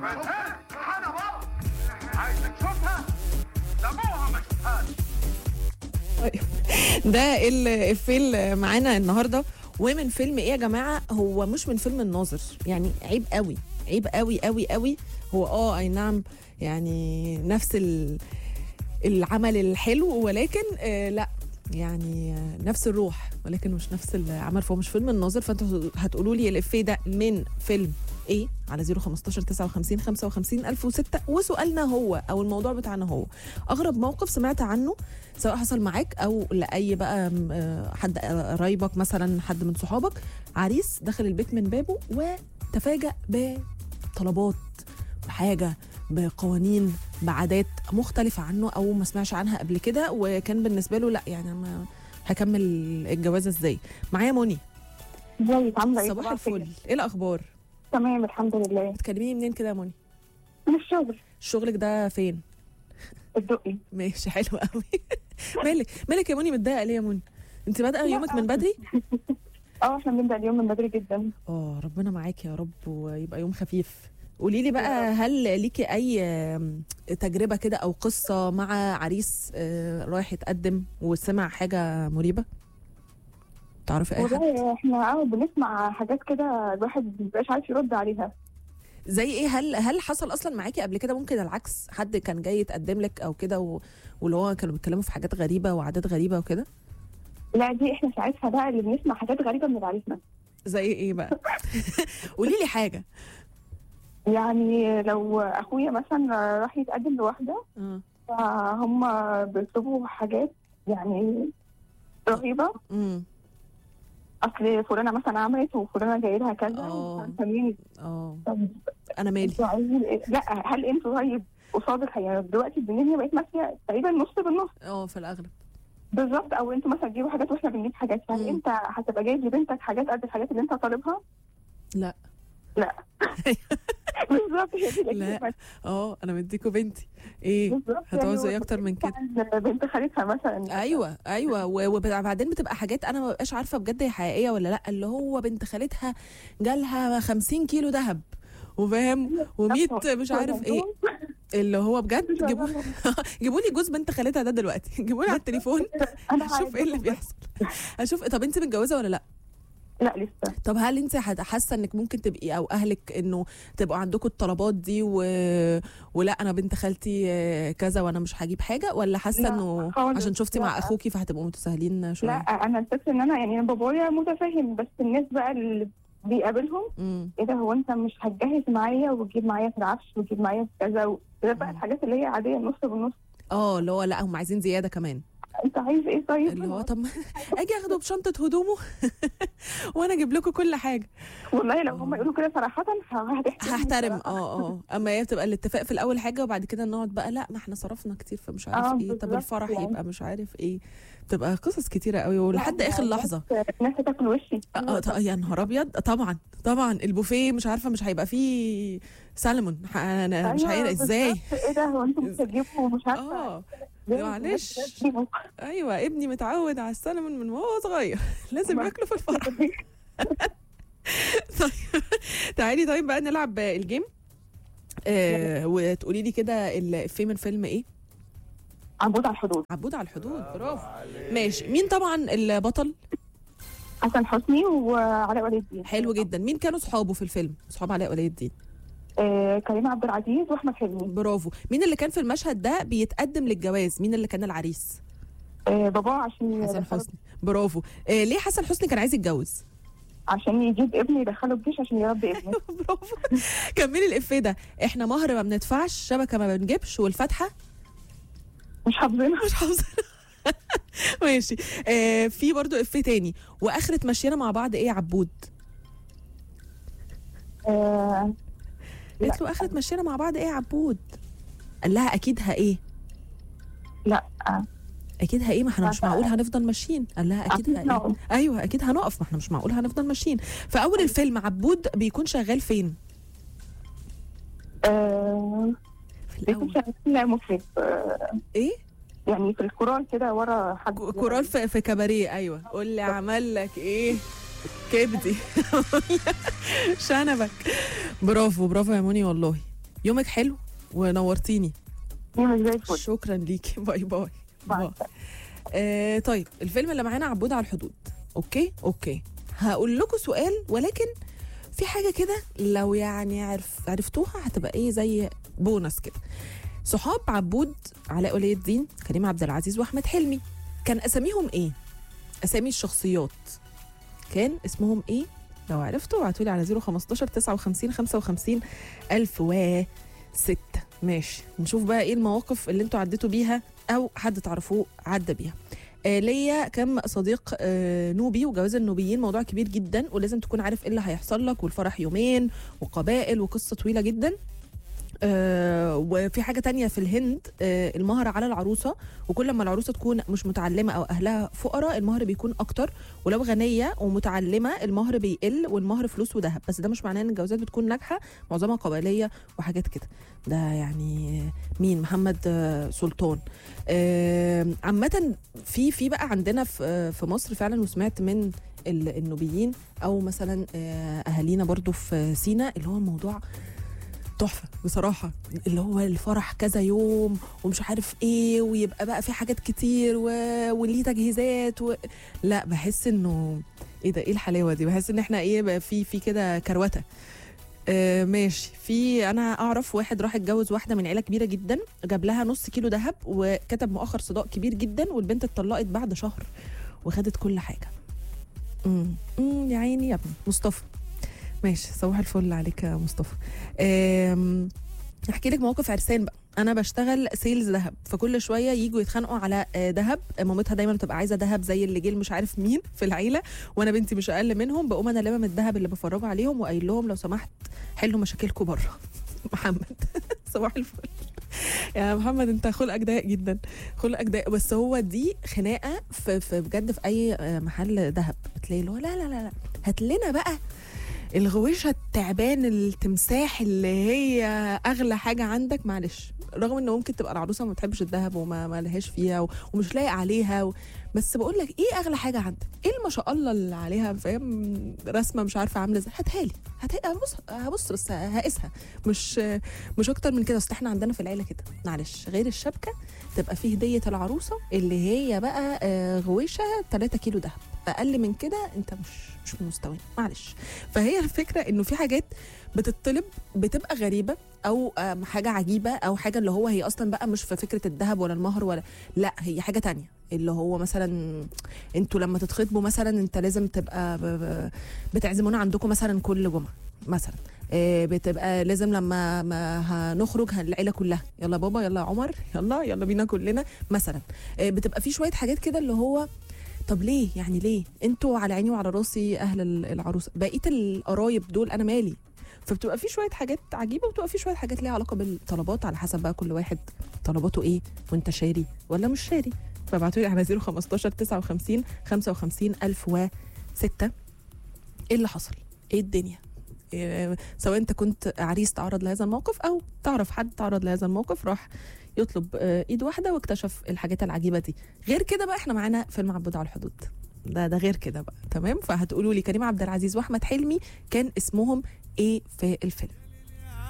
انا بابا عايزك تشوفها لابوها ما شافهاش ده الافيه اللي معانا النهارده ومن فيلم ايه يا جماعه هو مش من فيلم الناظر يعني عيب قوي عيب قوي قوي قوي هو اه اي نعم يعني نفس ال- العمل الحلو ولكن آه لا يعني آه، نفس الروح ولكن مش نفس العمل فهو مش فيلم الناظر فانتوا هتقولوا لي الافيه ده من فيلم ايه على 015 59 55 1006 وسؤالنا هو او الموضوع بتاعنا هو اغرب موقف سمعت عنه سواء حصل معاك او لاي بقى م- آه، حد قرايبك مثلا حد من صحابك عريس دخل البيت من بابه وتفاجأ بطلبات بحاجه بقوانين بعادات مختلفه عنه او ما سمعش عنها قبل كده وكان بالنسبه له لا يعني ما هكمل الجوازه ازاي معايا موني ازيك عامله ايه صباح الفل ايه الاخبار تمام الحمد لله بتكلميني منين كده يا موني من الشغل شغلك ده فين الدقي ماشي حلو قوي مالك مالك يا موني متضايقه ليه يا موني انت بادئه يومك من بدري اه احنا بنبدا اليوم من بدري جدا اه ربنا معاك يا رب ويبقى يوم خفيف قولي لي بقى هل ليكي اي آم، تجربه كده او قصه مع عريس آه، رايح يتقدم وسمع حاجه مريبه تعرفي اي حد والله احنا اه بنسمع حاجات كده الواحد مبيبقاش عارف يرد عليها زي ايه هل هل حصل اصلا معاكي قبل كده ممكن العكس حد كان جاي يتقدم لك او كده و- واللي هو كانوا بيتكلموا في حاجات غريبه وعادات غريبه وكده لا دي احنا ساعتها بقى اللي بنسمع حاجات غريبه من عريسنا زي ايه بقى قولي لي حاجه يعني لو اخويا مثلا راح يتقدم لواحده اه فهم بيطلبوا حاجات يعني رهيبه امم اصل فلانه مثلا عملت وفلانه جاي لها كذا آه. ومش عارفة مين اه طب انا مالي انتوا عايزين ايه؟ لا هل انتوا طيب قصاد الحقيقة يعني دلوقتي الدنيا بقت ماشيه تقريبا نص بالنص اه في الاغلب بالظبط او انتوا مثلا تجيبوا حاجات واحنا بنجيب حاجات مم. فهل انت هتبقى جايب لبنتك حاجات قد الحاجات اللي انت طالبها؟ لا لا بالظبط هي دي لا. الإجابة. اه انا مديكوا بنتي ايه بالظبط هتعوزوا يعني ايه اكتر من كده عن بنت خالتها مثلا ايوه ايوه و- وبعدين بتبقى حاجات انا ما ببقاش عارفه بجد هي حقيقيه ولا لا اللي هو بنت خالتها جالها 50 كيلو ذهب وفاهم و100 مش عارف ايه اللي هو بجد جيبوا جيبوا لي جوز بنت خالتها ده دلوقتي جيبوا لي على التليفون انا اشوف ايه اللي بيحصل اشوف طب انت متجوزه ولا لا لا لسه طب هل انت حد- حاسه انك ممكن تبقي او اهلك انه تبقوا عندكم الطلبات دي و... ولا انا بنت خالتي آه، كذا وانا مش هجيب حاجه ولا حاسه لا، انه خالص، عشان شفتي مع لا. اخوكي فهتبقوا متساهلين شويه لا انا الفكره ان انا يعني بابايا متفاهم بس الناس بقى اللي بيقابلهم امم ايه ده هو انت مش هتجهز معايا وتجيب معايا في العفش وتجيب معايا في كذا و- ده بقى مم. الحاجات اللي هي عاديه نص بالنص اه اللي هو لا هم عايزين زياده كمان انت عايز ايه طيب؟ اللي هو طب ما اجي اخده بشنطه هدومه وانا اجيب لكم كل حاجه والله لو هم يقولوا كده صراحه ه- هتحترم هحترم اه اه اما هي بتبقى الاتفاق في الاول حاجه وبعد كده نقعد بقى لا ما احنا صرفنا كتير فمش عارف آه، ايه طب بالظبط الفرح يعني. يبقى مش عارف ايه بتبقى قصص كتيره قوي ولحد اخر لحظه الناس هتاكل وشي اه ط- يا نهار ابيض طبعا طبعا البوفيه مش عارفه مش هيبقى فيه سالمون ح- انا مش أيوة، هيبقى ازاي بالظبط. ايه ده هو انتوا مش هتجيبوا مش عارفه اه ليه؟ معلش. الناس هتجيبوا. ايوه ابني متعود على السالمون من وهو صغير لازم ما- ياكله في الفرح طيب تعالي طيب بقى نلعب الجيم آه وتقولي لي كده الافيه من فيلم ايه عبود على الحدود عبود على الحدود برافو ماشي مين طبعا البطل حسن حسني وعلاء ولي الدين حلو جدا مين كانوا صحابه في الفيلم صحاب علاء ولي الدين آه كريم عبد العزيز واحمد حلمي برافو مين اللي كان في المشهد ده بيتقدم للجواز مين اللي كان العريس آه باباه عشان حسن يدخله- حسني برافو آه ليه حسن حسني كان عايز يتجوز عشان يجيب ابني يدخله الجيش عشان يربي ابنه برافو كملي الافيه ده احنا مهر ما بندفعش شبكه ما بنجيبش والفاتحه مش حافظينها مش حافظه ماشي آه في برضو افيه تاني واخرة مشينا مع بعض ايه يا عبود آه قالت له اخرة مشينا مع بعض ايه يا عبود قال لها اكيد ها ايه لا آه. اكيد ها ايه ما احنا مش عارفة. معقول هنفضل ماشيين قال لها اكيد أكيد ها ايه نقف. ايوه اكيد هنقف ما احنا مش معقول هنفضل ماشيين في اول الفيلم عبود بيكون شغال فين آه في بيكون الاول شغال مفرد آه ايه يعني في الكورال كده ورا حد كورال في, في كباريه ايوه قول لي عمل لك ايه كبدي شنبك برافو برافو يا موني والله يومك حلو ونورتيني يومك زي الفل شكرا ليكي باي باي مع باي. آه طيب الفيلم اللي معانا عبود على الحدود اوكي اوكي هقول لكم سؤال ولكن في حاجه كده لو يعني عرف عرفتوها هتبقى ايه زي بونص كده صحاب عبود علاء ولي الدين كريم عبد العزيز واحمد حلمي كان اساميهم ايه اسامي الشخصيات كان اسمهم ايه لو عرفتوا ابعتوا لي على 015 59 55 1006 ماشي نشوف بقى ايه المواقف اللي انتوا عديتوا بيها او حد تعرفوه عدى بيها آه ليا كم صديق آه نوبي وجواز النوبيين موضوع كبير جدا ولازم تكون عارف ايه اللي هيحصل لك والفرح يومين وقبائل وقصه طويله جدا آه وفي حاجه تانية في الهند آه المهر على العروسه وكل ما العروسه تكون مش متعلمه او اهلها فقراء المهر بيكون اكتر ولو غنيه ومتعلمه المهر بيقل والمهر فلوس وذهب بس ده مش معناه ان الجوازات بتكون ناجحه معظمها قبليه وحاجات كده ده يعني مين محمد آه، سلطان آه، عامه في في بقى عندنا في آه، في مصر فعلا وسمعت من ال- النوبيين او مثلا آه، اهالينا برضو في سينا اللي هو الموضوع تحفه بصراحه اللي هو الفرح كذا يوم ومش عارف ايه ويبقى بقى في حاجات كتير و... وليه تجهيزات و... لا بحس انه ايه ده ايه الحلاوه دي بحس ان احنا ايه بقى في في كده كروته آه ماشي في انا اعرف واحد راح اتجوز واحده من عيله كبيره جدا جاب لها نص كيلو ذهب وكتب مؤخر صداق كبير جدا والبنت اتطلقت بعد شهر وخدت كل حاجه امم أمم، يا عيني يا ابني مصطفى ماشي صباح الفل عليك يا مصطفى آم، احكي لك موقف عرسان بقى انا بشتغل سيلز ذهب فكل شويه يجوا يتخانقوا على آه، ذهب مامتها دايما بتبقى عايزه ذهب زي اللي جه مش عارف مين في العيله وانا بنتي مش اقل منهم بقوم انا لامم الذهب اللي بفرجه عليهم وقايل لهم لو سمحت حلوا مشاكلكم بره محمد صباح الفل يا محمد انت خلقك ضيق جدا خلقك ضيق بس هو دي خناقه في, في بجد في اي آه، محل ذهب بتلاقي اللي هو لا لا لا لا هات لنا بقى الغويشه التعبان التمساح اللي هي اغلى حاجه عندك معلش رغم ان ممكن تبقى العروسه ما بتحبش الذهب وما ما لهاش فيها و- ومش لايق عليها و... بس بقول لك ايه اغلى حاجه عندك ايه اللي ما شاء الله اللي عليها فاهم رسمه مش عارفه عامله ازاي هاتها لي هاتها هبص هبص بس هقيسها مش مش اكتر من كده اصل احنا عندنا في العيله كده معلش غير الشبكه تبقى فيه هديه العروسه اللي هي بقى آه، غويشه 3 كيلو دهب اقل من كده انت مش مش من مستوانا معلش فهي الفكره انه في حاجات بتطلب بتبقى غريبه او آم، حاجه عجيبه او حاجه اللي هو هي اصلا بقى مش في فكره الذهب ولا المهر ولا لا هي حاجه تانية اللي هو مثلا انتوا لما تتخطبوا مثلا انت لازم تبقى ب- ب- بتعزمونا عندكم مثلا كل جمعه مثلا آه، بتبقى لازم لما ما هنخرج هن- العيله كلها يلا بابا يلا عمر يلا يلا بينا كلنا مثلا آه، بتبقى في شويه حاجات كده اللي هو طب ليه يعني ليه انتوا على عيني وعلى راسي اهل ال- العروسه بقيه القرايب دول انا مالي فبتبقى في شويه حاجات عجيبه وبتبقى في شويه حاجات ليها علاقه بالطلبات على حسب بقى كل واحد طلباته ايه وانت شاري ولا مش شاري فابعتوا لي على 015 59 55 1006 ايه اللي حصل؟ ايه الدنيا؟ إيه سواء انت كنت عريس تعرض لهذا الموقف او تعرف حد تعرض لهذا الموقف راح يطلب آه، ايد واحده واكتشف الحاجات العجيبه دي غير كده بقى احنا معانا فيلم عبود على الحدود ده ده غير كده بقى تمام فهتقولوا لي كريم عبد العزيز واحمد حلمي كان اسمهم ايه في الفيلم